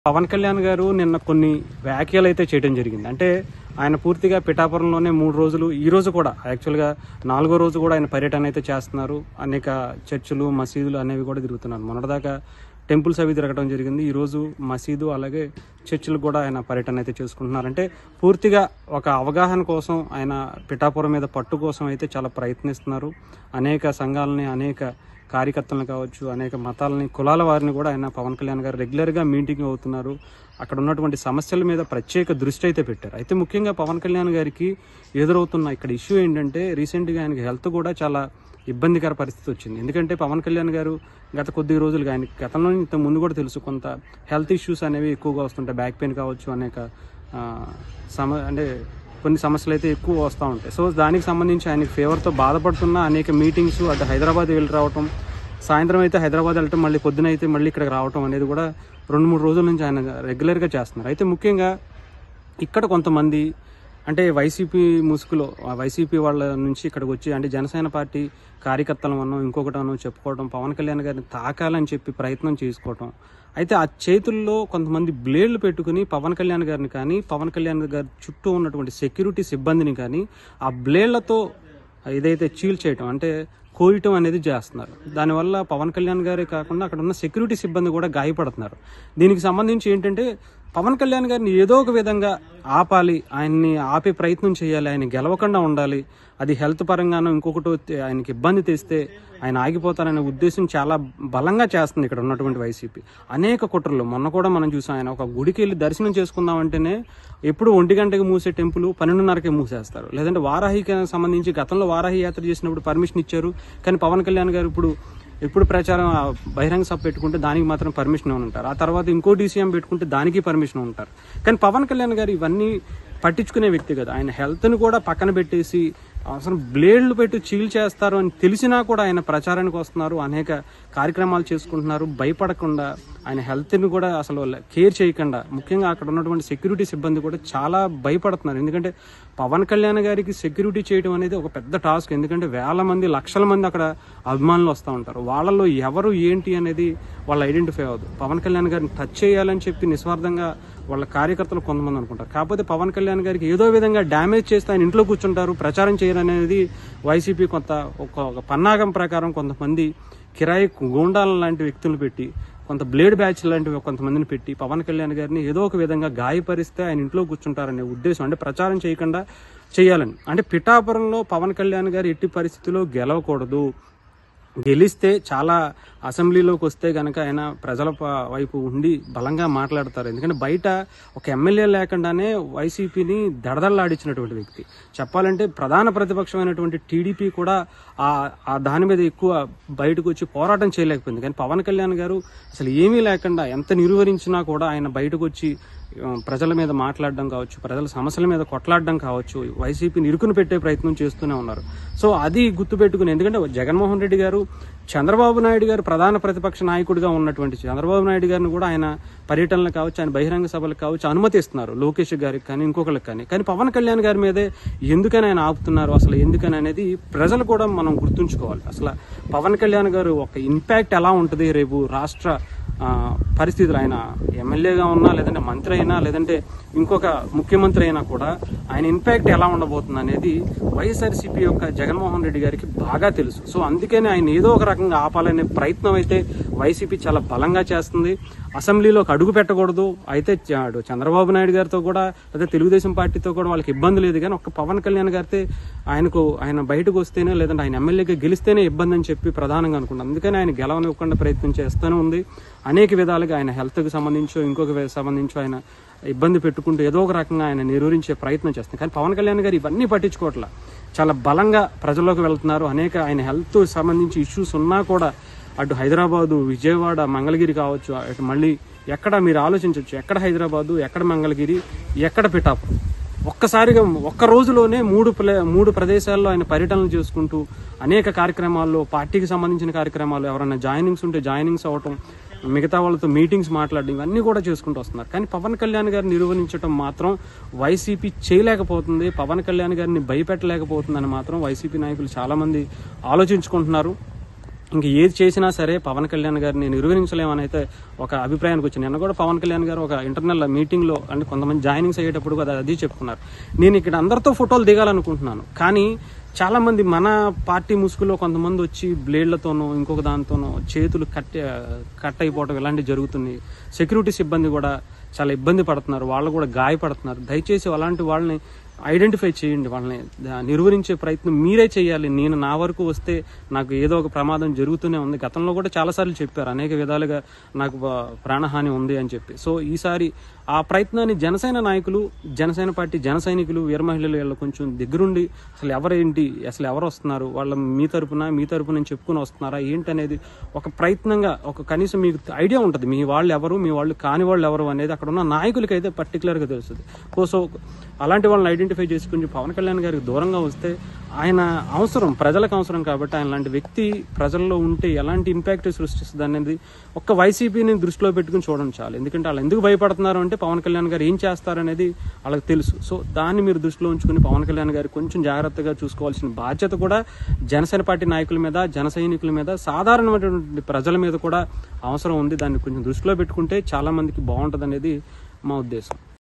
పవన్ కళ్యాణ్ గారు నిన్న కొన్ని వ్యాఖ్యలు అయితే చేయడం జరిగింది అంటే ఆయన పూర్తిగా పిఠాపురంలోనే మూడు రోజులు ఈ రోజు కూడా యాక్చువల్గా నాలుగో రోజు కూడా ఆయన పర్యటన అయితే చేస్తున్నారు అనేక చర్చిలు మసీదులు అనేవి కూడా తిరుగుతున్నారు మొన్నటిదాకా టెంపుల్స్ అవి తిరగడం జరిగింది ఈ రోజు మసీదు అలాగే చర్చిలు కూడా ఆయన పర్యటన అయితే చేసుకుంటున్నారు అంటే పూర్తిగా ఒక అవగాహన కోసం ఆయన పిఠాపురం మీద పట్టు కోసం అయితే చాలా ప్రయత్నిస్తున్నారు అనేక సంఘాలని అనేక కార్యకర్తలను కావచ్చు అనేక మతాలని కులాల వారిని కూడా ఆయన పవన్ కళ్యాణ్ గారు రెగ్యులర్గా మీటింగ్ అవుతున్నారు అక్కడ ఉన్నటువంటి సమస్యల మీద ప్రత్యేక దృష్టి అయితే పెట్టారు అయితే ముఖ్యంగా పవన్ కళ్యాణ్ గారికి ఎదురవుతున్న ఇక్కడ ఇష్యూ ఏంటంటే రీసెంట్గా ఆయనకి హెల్త్ కూడా చాలా ఇబ్బందికర పరిస్థితి వచ్చింది ఎందుకంటే పవన్ కళ్యాణ్ గారు గత కొద్ది రోజులుగా ఆయన గతంలో ఇంత ముందు కూడా తెలుసు కొంత హెల్త్ ఇష్యూస్ అనేవి ఎక్కువగా వస్తుంటాయి బ్యాక్ పెయిన్ కావచ్చు అనేక ఆ, సమ అంటే కొన్ని సమస్యలు అయితే ఎక్కువ వస్తూ ఉంటాయి సో దానికి సంబంధించి ఆయనకి ఫీవర్తో బాధపడుతున్న అనేక మీటింగ్స్ అటు హైదరాబాద్ వెళ్ళి రావటం సాయంత్రం అయితే హైదరాబాద్ వెళ్ళటం మళ్ళీ పొద్దున అయితే మళ్ళీ ఇక్కడికి రావటం అనేది కూడా రెండు మూడు రోజుల నుంచి ఆయన రెగ్యులర్గా చేస్తున్నారు అయితే ముఖ్యంగా ఇక్కడ కొంతమంది అంటే వైసీపీ ముసుగులో ఆ వైసీపీ వాళ్ళ నుంచి ఇక్కడికి వచ్చి అంటే జనసేన పార్టీ కార్యకర్తలు అన్నో ఇంకొకటనో చెప్పుకోవడం పవన్ కళ్యాణ్ గారిని తాకాలని చెప్పి ప్రయత్నం చేసుకోవటం అయితే ఆ చేతుల్లో కొంతమంది బ్లేడ్లు పెట్టుకుని పవన్ కళ్యాణ్ గారిని కానీ పవన్ కళ్యాణ్ గారి చుట్టూ ఉన్నటువంటి సెక్యూరిటీ సిబ్బందిని కానీ ఆ బ్లేడ్లతో ఏదైతే చీల్ చేయటం అంటే కోయటం అనేది చేస్తున్నారు దానివల్ల పవన్ కళ్యాణ్ గారే కాకుండా అక్కడ ఉన్న సెక్యూరిటీ సిబ్బంది కూడా గాయపడుతున్నారు దీనికి సంబంధించి ఏంటంటే పవన్ కళ్యాణ్ గారిని ఏదో ఒక విధంగా ఆపాలి ఆయన్ని ఆపే ప్రయత్నం చేయాలి ఆయన గెలవకుండా ఉండాలి అది హెల్త్ పరంగానో ఇంకొకటి వస్తే ఆయనకి ఇబ్బంది తెస్తే ఆయన ఆగిపోతారనే ఉద్దేశం చాలా బలంగా చేస్తుంది ఇక్కడ ఉన్నటువంటి వైసీపీ అనేక కుట్రలు మొన్న కూడా మనం చూసాం ఆయన ఒక గుడికి వెళ్ళి దర్శనం చేసుకుందాం అంటేనే ఎప్పుడు ఒంటి గంటకి మూసే టెంపుల్ పన్నెండున్నరకే మూసేస్తారు లేదంటే వారాహికి సంబంధించి గతంలో వారాహి యాత్ర చేసినప్పుడు పర్మిషన్ ఇచ్చారు కానీ పవన్ కళ్యాణ్ గారు ఇప్పుడు ఎప్పుడు ప్రచారం ఆ బహిరంగ సభ పెట్టుకుంటే దానికి మాత్రం పర్మిషన్ ఉంటారు ఆ తర్వాత ఇంకో డీసీఎం పెట్టుకుంటే దానికి పర్మిషన్ ఉంటారు కానీ పవన్ కళ్యాణ్ గారు ఇవన్నీ పట్టించుకునే వ్యక్తి కదా ఆయన హెల్త్ని కూడా పక్కన పెట్టేసి అసలు బ్లేడ్లు పెట్టి చీల్ చేస్తారు అని తెలిసినా కూడా ఆయన ప్రచారానికి వస్తున్నారు అనేక కార్యక్రమాలు చేసుకుంటున్నారు భయపడకుండా ఆయన హెల్త్ని కూడా అసలు కేర్ చేయకుండా ముఖ్యంగా అక్కడ ఉన్నటువంటి సెక్యూరిటీ సిబ్బంది కూడా చాలా భయపడుతున్నారు ఎందుకంటే పవన్ కళ్యాణ్ గారికి సెక్యూరిటీ చేయడం అనేది ఒక పెద్ద టాస్క్ ఎందుకంటే వేల మంది లక్షల మంది అక్కడ అభిమానులు వస్తూ ఉంటారు వాళ్ళలో ఎవరు ఏంటి అనేది వాళ్ళు ఐడెంటిఫై అవ్వదు పవన్ కళ్యాణ్ గారిని టచ్ చేయాలని చెప్పి నిస్వార్థంగా వాళ్ళ కార్యకర్తలు కొంతమంది అనుకుంటారు కాకపోతే పవన్ కళ్యాణ్ గారికి ఏదో విధంగా డ్యామేజ్ చేస్తే ఆయన ఇంట్లో కూర్చుంటారు ప్రచారం చేయరనేది వైసీపీ కొంత ఒక ఒక పన్నాగం ప్రకారం కొంతమంది కిరాయి గూండాల లాంటి వ్యక్తులను పెట్టి కొంత బ్లేడ్ బ్యాచ్ లాంటివి కొంతమందిని పెట్టి పవన్ కళ్యాణ్ గారిని ఏదో ఒక విధంగా గాయపరిస్తే ఆయన ఇంట్లో కూర్చుంటారనే ఉద్దేశం అంటే ప్రచారం చేయకుండా చేయాలని అంటే పిఠాపురంలో పవన్ కళ్యాణ్ గారు ఎట్టి పరిస్థితుల్లో గెలవకూడదు గెలిస్తే చాలా అసెంబ్లీలోకి వస్తే గనక ఆయన ప్రజల ప- వైపు ఉండి బలంగా మాట్లాడతారు ఎందుకంటే బయట ఒక ఎమ్మెల్యే లేకుండానే వైసీపీని దడదల్లాడించినటువంటి వ్యక్తి చెప్పాలంటే ప్రధాన ప్రతిపక్షమైనటువంటి టీడీపీ కూడా ఆ ఆ దాని మీద ఎక్కువ బయటకు వచ్చి పోరాటం చేయలేకపోయింది కానీ పవన్ కళ్యాణ్ గారు అసలు ఏమీ లేకుండా ఎంత నిరువరించినా కూడా ఆయన బయటకు వచ్చి ఆ, ప్రజల మీద మాట్లాడడం కావచ్చు ప్రజల సమస్యల మీద కొట్లాడడం కావచ్చు వైసీపీని ఇరుకును పెట్టే ప్రయత్నం చేస్తూనే ఉన్నారు సో అది గుర్తుపెట్టుకుని ఎందుకంటే జగన్మోహన్ రెడ్డి గారు చంద్రబాబు నాయుడు గారు ప్రధాన ప్రతిపక్ష నాయకుడిగా ఉన్నటువంటి చంద్రబాబు నాయుడు గారిని కూడా ఆయన పర్యటనలు కావచ్చు ఆయన బహిరంగ సభలకు కావచ్చు అనుమతిస్తున్నారు లోకేష్ గారికి కానీ ఇంకొకరికి కానీ కానీ పవన్ కళ్యాణ్ గారి మీదే ఎందుకని ఆయన ఆపుతున్నారు అసలు ఎందుకని అనేది ప్రజలు కూడా మనం గుర్తుంచుకోవాలి అసలు పవన్ కళ్యాణ్ గారు ఒక ఇంపాక్ట్ ఎలా ఉంటుంది రేపు రాష్ట్ర ఆ, పరిస్థితులు ఆయన ఎమ్మెల్యేగా ఉన్నా లేదంటే మంత్రి అయినా లేదంటే ఇంకొక ముఖ్యమంత్రి అయినా కూడా ఆయన ఇంపాక్ట్ ఎలా ఉండబోతుంది అనేది వైఎస్ఆర్సీపీ యొక్క జగన్మోహన్ రెడ్డి గారికి బాగా తెలుసు సో అందుకని ఆయన ఏదో ఒక రకంగా ఆపాలనే ప్రయత్నం అయితే వైసీపీ చాలా బలంగా చేస్తుంది అసెంబ్లీలోకి అడుగు పెట్టకూడదు అయితే చ- అటు చంద్రబాబు నాయుడు గారితో కూడా లేదా తెలుగుదేశం పార్టీతో కూడా వాళ్ళకి ఇబ్బంది లేదు కానీ ఒక్క పవన్ కళ్యాణ్ గారితే ఆయనకు ఆయన బయటకు వస్తేనే లేదంటే ఆయన ఎమ్మెల్యేగా గెలిస్తేనే ఇబ్బంది అని చెప్పి ప్రధానంగా అనుకుంటాం అందుకని ఆయన గెలవనివ్వకుండా ప్రయత్నం చేస్తూనే ఉంది అనేక విధాలుగా ఆయన హెల్త్కి సంబంధించో ఇంకొక వే- సంబంధించో ఆయన ఇబ్బంది పెట్టుకుంటూ ఏదో ఒక రకంగా ఆయన నిరూరించే ప్రయత్నం చేస్తున్నారు కానీ పవన్ కళ్యాణ్ గారు ఇవన్నీ పట్టించుకోవట్లా చాలా బలంగా ప్రజల్లోకి వెళ్తున్నారు అనేక ఆయన హెల్త్ సంబంధించి ఇష్యూస్ ఉన్నా కూడా అటు హైదరాబాదు విజయవాడ మంగళగిరి కావచ్చు అటు మళ్ళీ ఎక్కడ మీరు ఆలోచించవచ్చు ఎక్కడ హైదరాబాదు ఎక్కడ మంగళగిరి ఎక్కడ పిఠాపురం ఒక్కసారిగా ఒక్క రోజులోనే మూడు ప్లే మూడు ప్రదేశాల్లో ఆయన పర్యటనలు చేసుకుంటూ అనేక కార్యక్రమాల్లో పార్టీకి సంబంధించిన కార్యక్రమాలు ఎవరైనా జాయినింగ్స్ ఉంటే జాయినింగ్స్ అవ్వటం మిగతా వాళ్ళతో మీటింగ్స్ మాట్లాడడం ఇవన్నీ కూడా చేసుకుంటూ వస్తున్నారు కానీ పవన్ కళ్యాణ్ గారిని నిర్వహించడం మాత్రం వైసీపీ చేయలేకపోతుంది పవన్ కళ్యాణ్ గారిని భయపెట్టలేకపోతుందని మాత్రం వైసీపీ నాయకులు చాలా మంది ఆలోచించుకుంటున్నారు ఇంక ఏది చేసినా సరే పవన్ కళ్యాణ్ గారిని నిర్వహించలేమని అయితే ఒక అభిప్రాయానికి వచ్చింది నిన్న కూడా పవన్ కళ్యాణ్ గారు ఒక ఇంటర్నల్ మీటింగ్ లో అంటే కొంతమంది జాయినింగ్స్ అయ్యేటప్పుడు కూడా అది చెప్పుకున్నారు నేను ఇక్కడ అందరితో ఫోటోలు దిగాలనుకుంటున్నాను కానీ చాలా మంది మన పార్టీ ముసుగులో కొంతమంది వచ్చి బ్లేడ్లతోనో ఇంకొక దానితోనో చేతులు కట్ కట్ అయిపోవడం ఇలాంటివి జరుగుతున్నాయి సెక్యూరిటీ సిబ్బంది కూడా చాలా ఇబ్బంది పడుతున్నారు వాళ్ళు కూడా గాయపడుతున్నారు దయచేసి అలాంటి వాళ్ళని ఐడెంటిఫై చేయండి వాళ్ళని దా- నిర్వహించే ప్రయత్నం మీరే చేయాలి నేను నా వరకు వస్తే నాకు ఏదో ఒక ప్రమాదం జరుగుతూనే ఉంది గతంలో కూడా చాలాసార్లు చెప్పారు అనేక విధాలుగా నాకు బ- ప్రాణహాని ఉంది అని చెప్పి సో ఈసారి ఆ ప్రయత్నాన్ని జనసేన నాయకులు జనసేన పార్టీ జన సైనికులు వీర మహిళలు వీళ్ళు కొంచెం దగ్గరుండి అసలు ఎవరేంటి అసలు ఎవరు వస్తున్నారు వాళ్ళ మీ తరపున మీ తరపు నుంచి చెప్పుకుని వస్తున్నారా ఏంటి అనేది ఒక ప్రయత్నంగా ఒక కనీసం మీకు ఐడియా ఉంటుంది మీ వాళ్ళు ఎవరు మీ వాళ్ళు కాని వాళ్ళు ఎవరు అనేది అక్కడ ఉన్న నాయకులకి అయితే పర్టికులర్గా తెలుస్తుంది సో అలాంటి వాళ్ళని ఐడెంటిఫై చేసి కొంచెం పవన్ కళ్యాణ్ గారికి దూరంగా వస్తే ఆయన అవసరం ప్రజలకు అవసరం కాబట్టి ఆయన లాంటి వ్యక్తి ప్రజల్లో ఉంటే ఎలాంటి ఇంపాక్ట్ సృష్టిస్తుంది అనేది ఒక్క వైసీపీని దృష్టిలో పెట్టుకుని చూడడం చాలు ఎందుకంటే వాళ్ళు ఎందుకు భయపడుతున్నారు అంటే పవన్ కళ్యాణ్ గారు ఏం చేస్తారనేది వాళ్ళకి తెలుసు సో దాన్ని మీరు దృష్టిలో ఉంచుకుని పవన్ కళ్యాణ్ గారు కొంచెం జాగ్రత్తగా చూసుకోవాల్సిన బాధ్యత కూడా జనసేన పార్టీ నాయకుల మీద జన సైనికుల మీద సాధారణమైనటువంటి ప్రజల మీద కూడా అవసరం ఉంది దాన్ని కొంచెం దృష్టిలో పెట్టుకుంటే చాలా మందికి బాగుంటుంది అనేది మా ఉద్దేశం